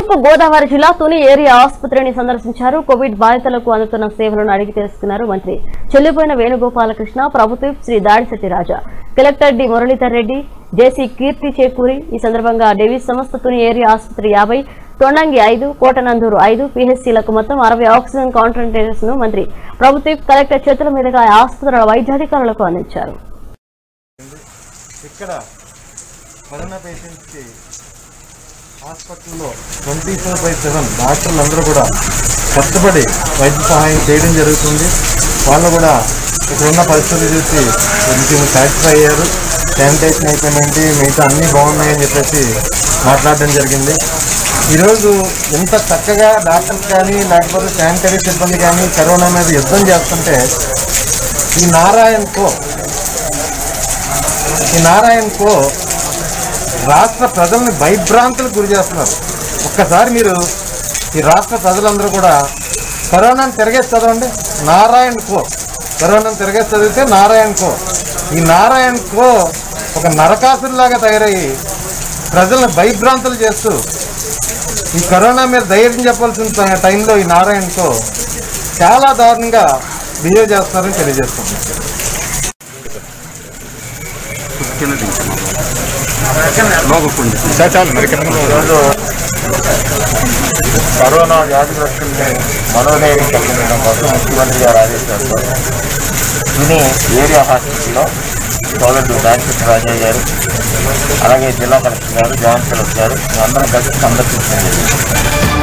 తూర్పు గోదావరి జిల్లా తుని ఏరియా ఆసుపత్రిని సందర్శించారు కోవిడ్ బాధితులకు అందుతున్న సేవలను అడిగి తెలుసుకున్నారు మంత్రి చెల్లిపోయిన వేణుగోపాలకృష్ణ ప్రభుత్వ Shri Dadisetti Raja collector D Muralidhar Reddy JC Keerthi Chekuri ఈ సందర్భంగా డేవిస్ సంస్థ తుని ఏరియా ఆసుపత్రి యాభై తొండంగి ఐదు కోటనందూరు ఐదు పిహెచ్సీలకు మొత్తం అరవై ఆక్సిజన్ కాన్సంట్రేటర్స్ ను మంత్రి ప్రభుత్వ కలెక్టర్ చేతుల మీదుగా ఆ ఆసుపత్రుల వైద్యాధికారులకు అందించారు ఇక్కడ కరోనా పేషెంట్స్కి హాస్పిటల్లో ట్వంటీ ఫోర్ బై సెవెన్ డాక్టర్లు అందరూ కూడా కష్టపడి వైద్య సహాయం చేయడం జరుగుతుంది వాళ్ళు కూడా ఇక్కడ ఉన్న పరిస్థితులు చూసి కొంచెం సాటిస్ఫై అయ్యారు శానిటైజేషన్ అయిపోయింది మిగతా అన్నీ బాగున్నాయని చెప్పేసి మాట్లాడడం జరిగింది ఈరోజు ఇంత చక్కగా డాక్టర్స్ కానీ లేకపోతే శానిటరీ సిబ్బంది కానీ కరోనా మీద యుద్ధం చేస్తుంటే ఈ నారాయణ్కో ఈ నారాయణ్కో రాష్ట్ర ప్రజల్ని భయభ్రాంతులకు గురి చేస్తున్నారు ఒక్కసారి మీరు ఈ రాష్ట్ర ప్రజలందరూ కూడా కరోనాను తిరగేసి చదవండి నారాయణ్ కో కరోనాను తిరగేసి చదివితే నారాయణ్ కో ఈ నారాయణ్ కో ఒక నరకాసురులాగా తయారయ్యి ప్రజలను భయభ్రాంతులు చేస్తూ ఈ కరోనా మీద ధైర్యం చెప్పాల్సిన టై- టైంలో ఈ నారాయణ్ కో చాలా దారుణంగా బిహేవ్ చేస్తున్నారని తెలియజేస్తున్నాను ఈరోజు కరోనా వ్యాధిగ్రస్తుల్ని మనోధైర్యం కలిగించడం కోసం ముఖ్యమంత్రి గారు ఆదేశాలతో తుని ఏరియా హాస్పిటల్లో సోదరుడు డాక్టర్ రాజయ్య గారు అలాగే జిల్లా కలెక్టర్ గారు జాయింట్ కలెక్టర్ గారు అందరం కలిసి సందర్శించడం జరిగింది